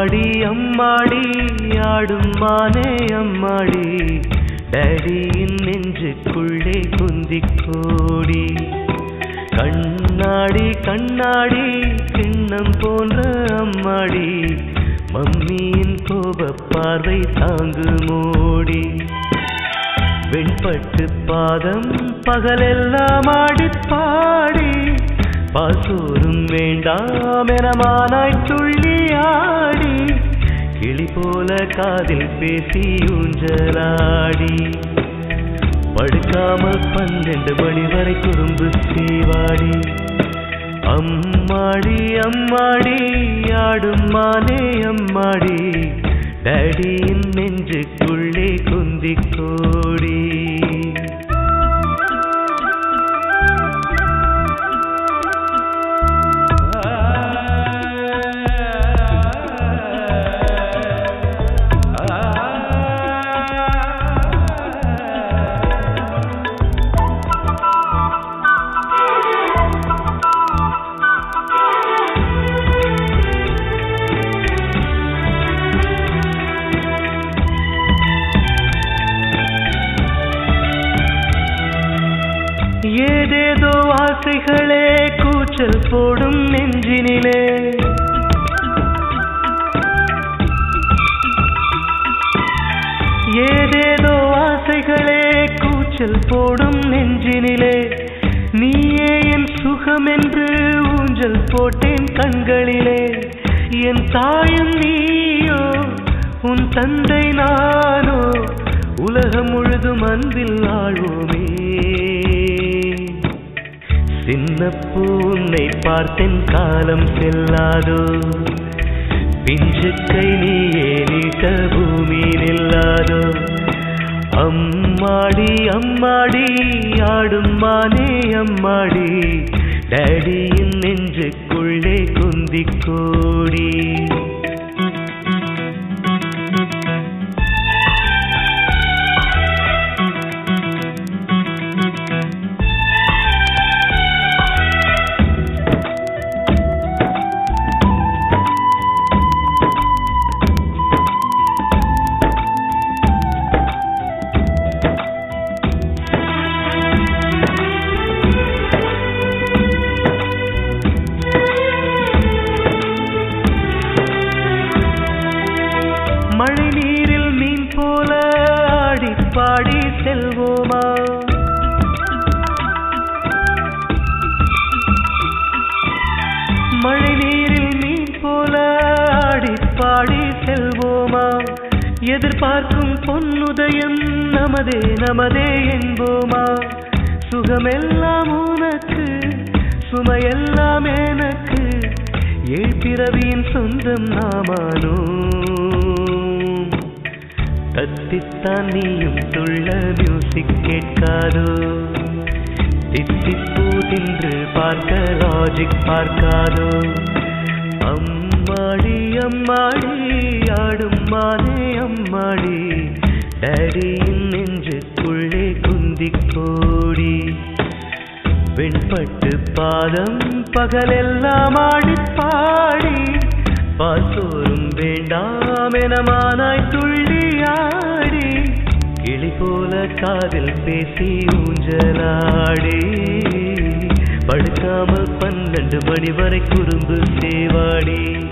அம்மாடி அம்மாடி ஆடும் மானே அம்மாடி டேடியின் நெஞ்சுக்குள்ளே குந்திக் கோடி கண்ணாடி கண்ணாடி கிண்ணம் போன்ற அம்மாடி மம்மியின் கோபப் பார்வை தாங்கு மோடி வெண்பட்டு பாதம் பகலெல்லாம் ஆடிப் பாடி பாசோரும் வேண்டாம் எனமானாய் துள்ளி ஆடி கிளி போல காதில் பேசி ஊஞ்சலாடி படுக்காமல் பன்னெண்டு மணி வரை குறும்பு சேவாடி அம்மாடி அம்மாடி ஆடும் மானே அம்மாடி டேடியின் நெஞ்சுக்குள்ளே குந்திக் கோடி ஏதேதோ ஆசைகளே கூச்சல் போடும் நெஞ்சினிலே ஏதேதோ ஆசைகளே கூச்சல் போடும் நெஞ்சினிலே நீயே என் சுகம் என்று ஊஞ்சல் போட்டேன் கண்களிலே என் தாயும் நீயோ உன் தந்தை நானோ உலகம் முழுதும் அன்பில் ஆழ்வோமே சின்னப்பூ உன்னை பார்த்தேன் காலம் செல்லாதோ பிஞ்சுக்கை நீயே நீட்ட பூமி நில்லாதோ அம்மாடி அம்மாடி ஆடும் மானே அம்மாடி டேடியின் நெஞ்சுக்குள்ளே குந்திக் கோடி மழை நீரில் மீன் போல ஆடி பாடி செல்வோமா மழை நீரில் மீன் போல ஆடி பாடி செல்வோமா எதிர்பார்க்கும் பொன்னுதயம் நமதே நமதே என்போமா சுகமெல்லாம் உனக்கு சுமையெல்லாம் எனக்கு ஏழ் பிறவியின் சொந்தம் நாமானோ தத்தித்தான் நீயும் துள்ள மியூசிக் கேட்காதோ தித்திப்பூ தின்று பார்க்க லாஜிக் பார்க்காதோ அம்மாடி அம்மாடி ஆடும் மானே அம்மாடி டேடியின் நெஞ்சுக்குள்ளே குந்திக் கோடி வெண்பட்டு பாதம் பகலெல்லாம் ஆடிப் பாடி பாசோரும் வேண்டாம் எனமானாய் துள்ளி ஆடி கிளி போல காதில் பேசி ஊஞ்சலாடி படுக்காமல் பன்னெண்டு மணி வரை குறும்பு சேவாடி